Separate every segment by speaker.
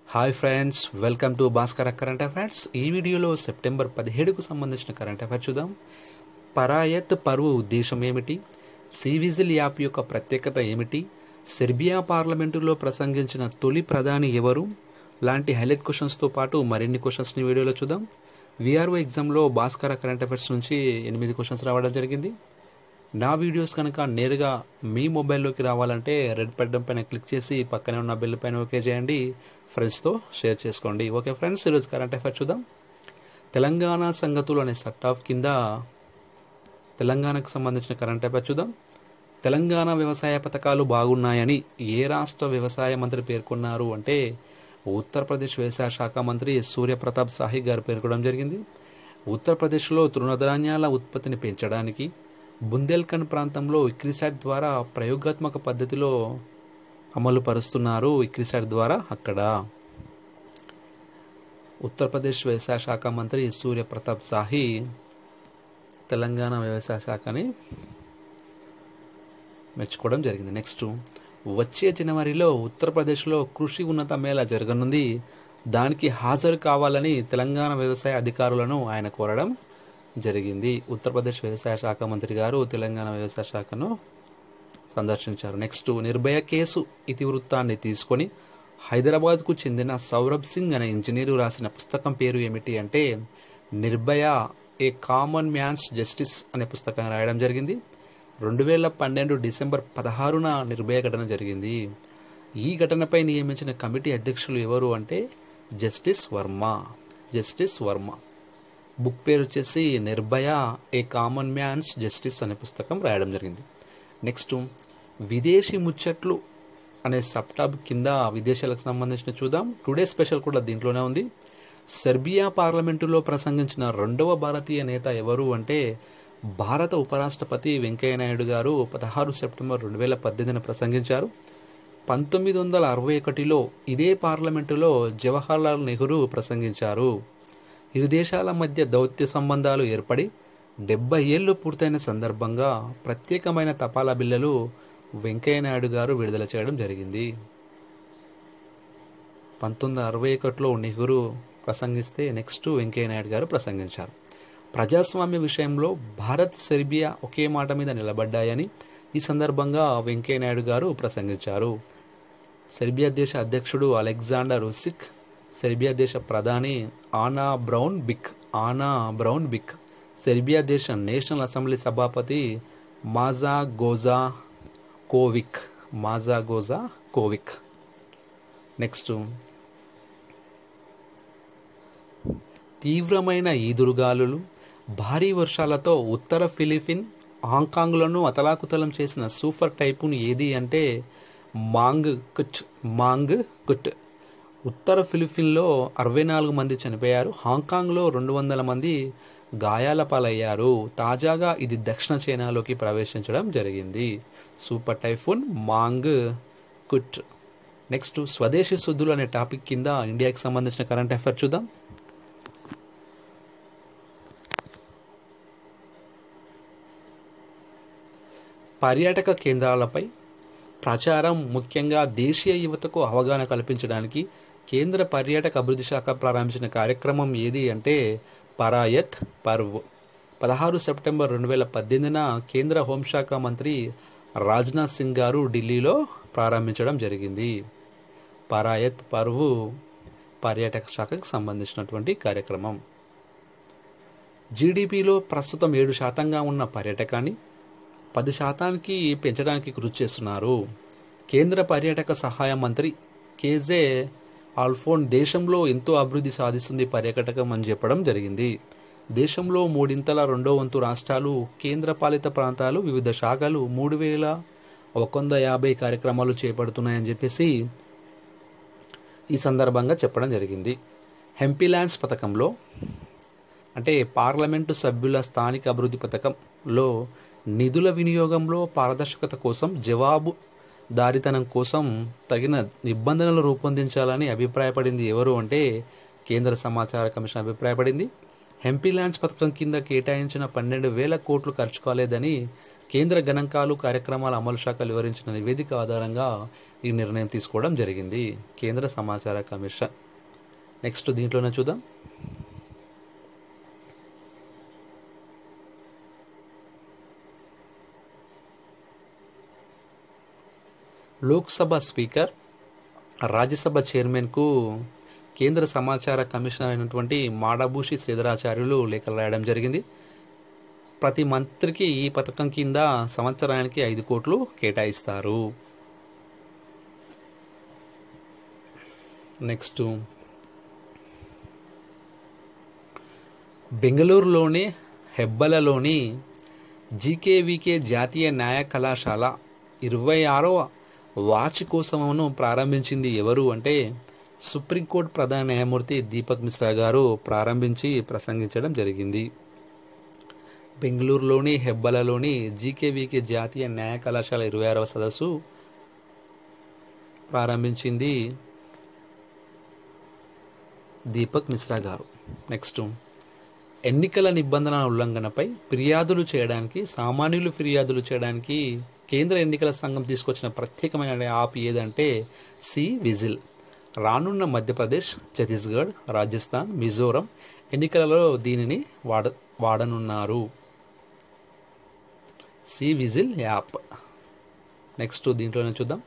Speaker 1: hi friends welcome to Bhaskar current affairs ఈ వీడియోలో September పదిహేడుకు సంబంధించిన కరెంట్ అఫైర్ చూద్దాం పరాయత్ పర్వ్ ఉద్దేశం ఏమిటి సివిజిల్ యాప్ యొక్క ప్రత్యేకత ఏమిటి సెర్బియా పార్లమెంటులో ప్రసంగించిన తొలి ప్రధాని ఎవరు లాంటి హైలైట్ క్వశ్చన్స్తో పాటు మరిన్ని క్వశ్చన్స్ని వీడియోలో చూద్దాం విఆర్ఓ ఎగ్జామ్లో భాస్కర కరెంట్ అఫైర్స్ నుంచి ఎనిమిది క్వశ్చన్స్ రావడం జరిగింది నా వీడియోస్ కనుక నేరుగా మీ మొబైల్లోకి రావాలంటే రెడ్ బటన్ పైన క్లిక్ చేసి పక్కనే ఉన్న బెల్ పైన ఓకే చేయండి ఫ్రెండ్స్తో షేర్ చేసుకోండి ఓకే ఫ్రెండ్స్ ఈరోజు కరెంట్ అఫైర్ చూద్దాం తెలంగాణ సంగతులు అనే సెట్ ఆఫ్ కింద తెలంగాణకు సంబంధించిన కరెంట్ అఫైర్ చూద్దాం తెలంగాణ వ్యవసాయ పథకాలు బాగున్నాయని ఏ రాష్ట్ర వ్యవసాయ మంత్రి పేర్కొన్నారు అంటే ఉత్తరప్రదేశ్ వ్యవసాయ శాఖ మంత్రి సూర్యప్రతాప్ సాహి గారు పేర్కొనడం జరిగింది ఉత్తరప్రదేశ్లో తృణధాన్యాల ఉత్పత్తిని పెంచడానికి బుందేల్ఖండ్ ప్రాంతంలో ఇక్రిసాట్ ద్వారా ప్రయోగాత్మక పద్ధతిలో అమలు పరుస్తున్నారు ఇక్రిసాట్ ద్వారా అక్కడ ఉత్తరప్రదేశ్ వ్యవసాయ శాఖ మంత్రి సూర్యప్రతాప్ సాహి తెలంగాణ వ్యవసాయ శాఖని మెచ్చుకోవడం జరిగింది నెక్స్ట్ వచ్చే జనవరిలో ఉత్తరప్రదేశ్లో కృషి ఉన్నత మేళ జరగనుంది దానికి హాజరు కావాలని తెలంగాణ వ్యవసాయ అధికారులను ఆయన కోరడం జరిగింది ఉత్తరప్రదేశ్ వ్యవసాయ శాఖ మంత్రి గారు తెలంగాణ వ్యవసాయ శాఖను సందర్శించారు నెక్స్ట్ నిర్భయ కేసు ఇతివృత్తాన్ని తీసుకొని హైదరాబాద్కు చెందిన సౌరభ్ సింగ్ అనే ఇంజనీరు రాసిన పుస్తకం పేరు ఏమిటి అంటే Nirbhaya a common man's justice అనే పుస్తకాన్ని రాయడం జరిగింది రెండు వేల పన్నెండు డిసెంబర్ పదహారున నిర్భయ ఘటన జరిగింది ఈ ఘటనపై నియమించిన కమిటీ అధ్యక్షులు ఎవరు అంటే justice Verma justice Verma book పేరు వచ్చేసి Nirbhaya a common man's justice అనే పుస్తకం రాయడం జరిగింది నెక్స్ట్ విదేశీ ముచ్చట్లు అనే సబ్టాబ్ కింద విదేశాలకు సంబంధించిన చూద్దాం టుడే స్పెషల్ కూడా దీంట్లోనే ఉంది సెర్బియా పార్లమెంటులో ప్రసంగించిన రెండవ భారతీయ నేత ఎవరు అంటే భారత ఉపరాష్ట్రపతి వెంకయ్యనాయుడు గారు పదహారు సెప్టెంబర్ రెండు వేల పద్దెనిమిదిన ప్రసంగించారు పంతొమ్మిది వందల అరవై ఒకటిలో ఇదే పార్లమెంటులో జవహర్లాల్ నెహ్రూ ప్రసంగించారు ఇరు దేశాల మధ్య దౌత్య సంబంధాలు ఏర్పడి డెబ్బై ఏళ్ళు పూర్తయిన సందర్భంగా ప్రత్యేకమైన తపాలా బిల్లలు వెంకయ్యనాయుడు గారు విడుదల చేయడం జరిగింది పంతొమ్మిది అరవై ఒకటిలో నెహ్రూ ప్రసంగిస్తే నెక్స్ట్ వెంకయ్యనాయుడు గారు ప్రసంగించారు ప్రజాస్వామ్య విషయంలో భారత్ సెర్బియా ఒకే మాట మీద నిలబడ్డాయని ఈ సందర్భంగా వెంకయ్యనాయుడు గారు ప్రసంగించారు సెర్బియా దేశ అధ్యక్షుడు అలెగ్జాండర్ ఉసిక్ సెర్బియా దేశ ప్రధాని Ana Brnabic Ana Brnabic Serbia దేశ నేషనల్ అసెంబ్లీ సభాపతి Maja Gojkovic Maja Gojkovic next తీవ్రమైన ఈదురుగాలులు భారీ వర్షాలతో ఉత్తర ఫిలిపిన్ హాంకాంగ్లను అతలాకుతలం చేసిన సూపర్ టైపున్ ఏది అంటే మాంగ్ కుట్ మాంగ్ కుట్ ఉత్తర ఫిలిపిన్లో అరవై నాలుగు మంది చనిపోయారు హాంకాంగ్లో రెండు వందల మంది గాయాల పాలయ్యారు తాజాగా ఇది దక్షిణ చైనాలోకి ప్రవేశించడం జరిగింది super typhoon Mangkhut next స్వదేశీ శుద్ధులు అనే టాపిక్ కింద ఇండియాకి సంబంధించిన కరెంట్ అఫైర్ చూద్దాం పర్యాటక కేంద్రాలపై ప్రచారం ముఖ్యంగా దేశీయ యువతకు అవగాహన కల్పించడానికి కేంద్ర పర్యాటక అభివృద్ధి శాఖ ప్రారంభించిన కార్యక్రమం ఏది అంటే పరాయత్ పర్వ్ పదహారు సెప్టెంబర్ రెండు వేల పద్దెనిమిదిన కేంద్ర హోంశాఖ మంత్రి రాజ్నాథ్ సింగ్ గారు ఢిల్లీలో ప్రారంభించడం జరిగింది పరాయత్ పర్వ్ పర్యాటక శాఖకు సంబంధించినటువంటి కార్యక్రమం జీడిపిలో ప్రస్తుతం ఏడు శాతంగా ఉన్న పర్యాటకాన్ని పది శాతానికి పెంచడానికి కృషి చేస్తున్నారు కేంద్ర పర్యాటక సహాయ మంత్రి కేజే ఆల్ఫోన్ దేశంలో ఎంతో అభివృద్ధి సాధిస్తుంది పర్యాటకం అని చెప్పడం జరిగింది దేశంలో మూడింతల రెండో వంతు రాష్ట్రాలు కేంద్రపాలిత ప్రాంతాలు వివిధ శాఖలు మూడు వేల ఒక వంద యాభై కార్యక్రమాలు చేపడుతున్నాయని చెప్పేసి ఈ సందర్భంగా చెప్పడం జరిగింది హెంపీల్యాండ్స్ పథకంలో అంటే పార్లమెంటు సభ్యుల స్థానిక అభివృద్ధి పథకంలో నిధుల వినియోగంలో పారదర్శకత కోసం జవాబు దారితనం కోసం తగిన నిబంధనలు రూపొందించాలని అభిప్రాయపడింది ఎవరు అంటే కేంద్ర సమాచార కమిషన్ అభిప్రాయపడింది హెంపీ ల్యాండ్స్ పథకం కింద కేటాయించిన పన్నెండు వేల కోట్లు ఖర్చు కాలేదని కేంద్ర గణాంకాలు కార్యక్రమాల అమలు శాఖలు వివరించిన నివేదిక ఆధారంగా ఈ నిర్ణయం తీసుకోవడం జరిగింది కేంద్ర సమాచార కమిషన్ నెక్స్ట్ దీంట్లోనే చూద్దాం లోక్సభ స్పీకర్ రాజ్యసభ చైర్మన్కు కేంద్ర సమాచార కమిషనర్ అయినటువంటి మాడభూషి శ్రీధరాచార్యులు లేఖలు రాయడం జరిగింది ప్రతి మంత్రికి ఈ పథకం కింద సంవత్సరానికి ఐదు కోట్లు కేటాయిస్తారు నెక్స్ట్ బెంగళూరులోని హెబ్బలలోని జీకేవికే జాతీయ న్యాయ కళాశాల ఇరవై ఆరవ వార్షికోత్సవమును ప్రారంభించింది ఎవరు అంటే సుప్రీంకోర్టు ప్రధాన న్యాయమూర్తి దీపక్ మిశ్రా గారు ప్రారంభించి ప్రసంగించడం జరిగింది బెంగళూరులోని హెబ్బలలోని జీకేవికే జాతీయ న్యాయ కళాశాల ఇరవై ఆరవ సదస్సు ప్రారంభించింది దీపక్ మిశ్రా గారు నెక్స్ట్ ఎన్నికల నిబంధనల ఉల్లంఘనపై ఫిర్యాదులు చేయడానికి సామాన్యులు ఫిర్యాదులు చేయడానికి కేంద్ర ఎన్నికల సంఘం తీసుకొచ్చిన ప్రత్యేకమైన యాప్ ఏదంటే సి విజిల్ రానున్న మధ్యప్రదేశ్ ఛత్తీస్గఢ్ రాజస్థాన్ మిజోరం ఎన్నికలలో దీనిని వాడ వాడనున్నారు సి విజిల్ యాప్ నెక్స్ట్ దీంట్లోనే చూద్దాం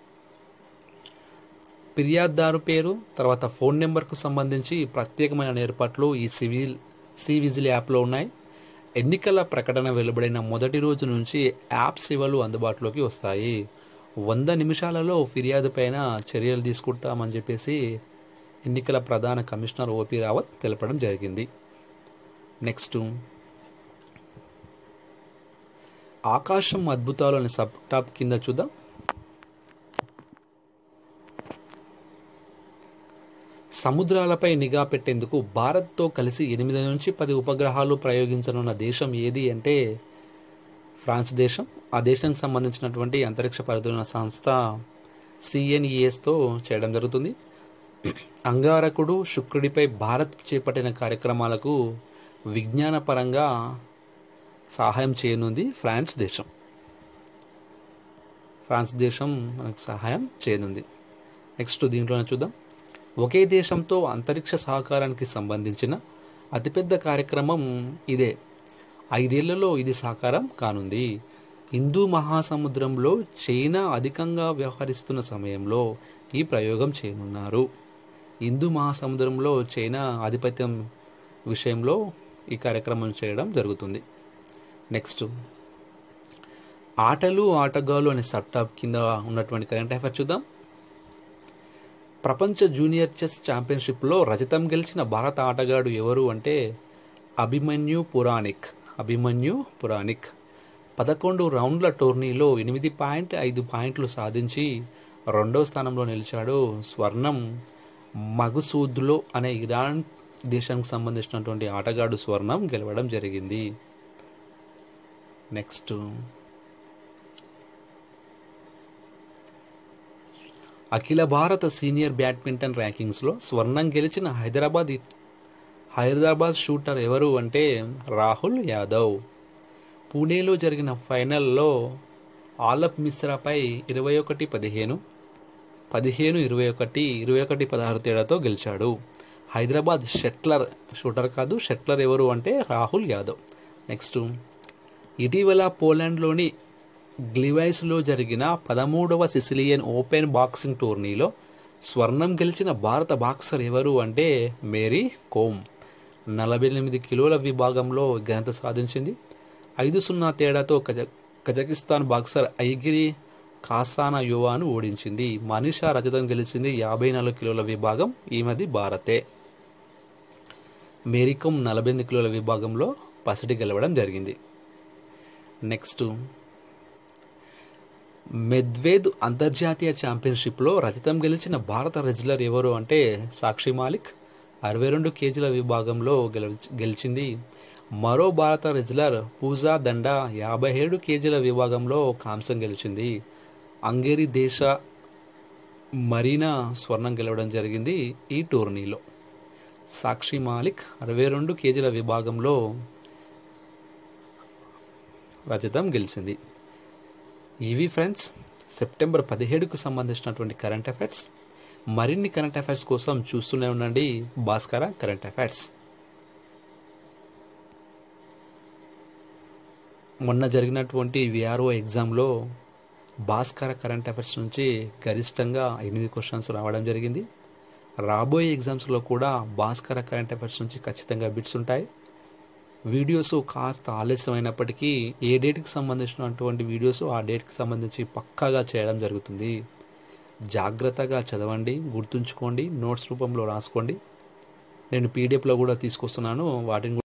Speaker 1: ఫిర్యాదుదారు పేరు తర్వాత ఫోన్ నెంబర్కు సంబంధించి ప్రత్యేకమైన ఏర్పాట్లు ఈ సివిల్ సి విజిల్ యాప్లో ఉన్నాయి ఎన్నికల ప్రకటన వెలువడిన మొదటి రోజు నుంచి యాప్ సేవలు అందుబాటులోకి వస్తాయి వంద నిమిషాలలో ఫిర్యాదు పైన చర్యలు తీసుకుంటామని చెప్పేసి ఎన్నికల ప్రధాన కమిషనర్ ఓపీ రావత్ తెలపడం జరిగింది నెక్స్ట్ ఆకాశం అద్భుతాలు అనే సబ్ టాప్ కింద చూద్దాం సముద్రాలపై నిఘా పెట్టేందుకు భారత్తో కలిసి ఎనిమిది నుంచి పది ఉపగ్రహాలు ప్రయోగించనున్న దేశం ఏది అంటే ఫ్రాన్స్ దేశం ఆ దేశానికి సంబంధించినటువంటి అంతరిక్ష పరిశోధన సంస్థ సిఎన్ఈఎస్తో చేయడం జరుగుతుంది అంగారకుడు శుక్రుడిపై భారత్ చేపట్టిన కార్యక్రమాలకు విజ్ఞానపరంగా సహాయం చేయనుంది ఫ్రాన్స్ దేశం ఫ్రాన్స్ దేశం మనకు సహాయం చేయనుంది నెక్స్ట్ దీంట్లోనే చూద్దాం ఒకే దేశంతో అంతరిక్ష సహకారానికి సంబంధించిన అతిపెద్ద కార్యక్రమం ఇదే ఐదేళ్లలో ఇది సాకారం కానుంది హిందూ మహాసముద్రంలో చైనా అధికంగా వ్యవహరిస్తున్న సమయంలో ఈ ప్రయోగం చేయనున్నారు హిందూ మహాసముద్రంలో చైనా ఆధిపత్యం విషయంలో ఈ కార్యక్రమం చేయడం జరుగుతుంది నెక్స్ట్ ఆటలు ఆటగాళ్ళు అనే సబ్ టాప్ కింద ఉన్నటువంటి కరెంట్ అఫైర్ చూద్దాం ప్రపంచ జూనియర్ చెస్ ఛాంపియన్షిప్లో రజతం గెలిచిన భారత ఆటగాడు ఎవరు అంటే అభిమన్యు పురాణిక్ అభిమన్యు పురాణిక్ పదకొండు రౌండ్ల టోర్నీలో ఎనిమిది పాయింట్ ఐదు పాయింట్లు సాధించి రెండో స్థానంలో నిలిచాడు స్వర్ణం మగుసూద్లో అనే ఇరాన్ దేశానికి సంబంధించినటువంటి ఆటగాడు స్వర్ణం గెలవడం జరిగింది నెక్స్ట్ అఖిల భారత సీనియర్ బ్యాడ్మింటన్ ర్యాంకింగ్స్లో స్వర్ణం గెలిచిన హైదరాబాద్ హైదరాబాద్ షూటర్ ఎవరు అంటే రాహుల్ యాదవ్ పూణేలో జరిగిన ఫైనల్లో ఆలప్ మిశ్రాపై ఇరవై ఒకటి పదిహేను పదిహేను ఇరవై ఒకటి ఇరవై ఒకటి పదహారు తేడాతో గెలిచాడు హైదరాబాద్ షెట్లర్ షూటర్ కాదు షెట్లర్ ఎవరు అంటే రాహుల్ యాదవ్ నెక్స్ట్ ఇటీవల పోలాండ్లోని గ్లివైస్లో జరిగిన పదమూడవ సిసిలియన్ ఓపెన్ బాక్సింగ్ టోర్నీలో స్వర్ణం గెలిచిన భారత బాక్సర్ ఎవరు అంటే మేరీ కోమ్ నలభై ఎనిమిది కిలోల విభాగంలో ఘనత సాధించింది ఐదు సున్నా తేడాతో కజ కజకిస్తాన్ బాక్సర్ ఐగిరి కాసానా యువాను ఓడించింది మనీషా రజతం గెలిచింది యాభై నాలుగు కిలోల విభాగం ఈమెది భారతే మేరీకోమ్ నలభై ఎనిమిది కిలోల విభాగంలో పసిడి గెలవడం జరిగింది నెక్స్ట్ మెద్వేద్ అంతర్జాతీయ ఛాంపియన్షిప్లో రజతం గెలిచిన భారత రెజ్లర్ ఎవరు అంటే సాక్షి మాలిక్ అరవై రెండు కేజీల విభాగంలో గెల గెలిచింది మరో భారత రెజ్లర్ పూజా దండా యాభై ఏడు కేజీల విభాగంలో కాంసం గెలిచింది అంగేరి దేశ మరీనా స్వర్ణం గెలవడం జరిగింది ఈ టోర్నీలో సాక్షి మాలిక్ అరవై రెండు కేజీల విభాగంలో రజతం గెలిచింది ఇవి ఫ్రెండ్స్ సెప్టెంబర్ పదిహేడుకు సంబంధించినటువంటి కరెంట్ అఫైర్స్ మరిన్ని కరెంట్ అఫైర్స్ కోసం చూస్తూనే ఉండండి భాస్కర కరెంట్ అఫైర్స్ మొన్న జరిగినటువంటి విఆర్ఓ ఎగ్జామ్లో భాస్కర కరెంట్ అఫైర్స్ నుంచి గరిష్టంగా ఎనిమిది క్వశ్చన్స్ రావడం జరిగింది రాబోయే ఎగ్జామ్స్లో కూడా భాస్కర కరెంట్ అఫైర్స్ నుంచి ఖచ్చితంగా బిట్స్ ఉంటాయి వీడియోస్ కాస్త ఆలస్యమైనప్పటికీ ఏ డేట్కి సంబంధించినటువంటి వీడియోస్ ఆ డేట్కి సంబంధించి పక్కాగా చేయడం జరుగుతుంది జాగ్రత్తగా చదవండి గుర్తుంచుకోండి నోట్స్ రూపంలో రాసుకోండి నేను పీడిఎఫ్లో కూడా తీసుకొస్తున్నాను వాటిని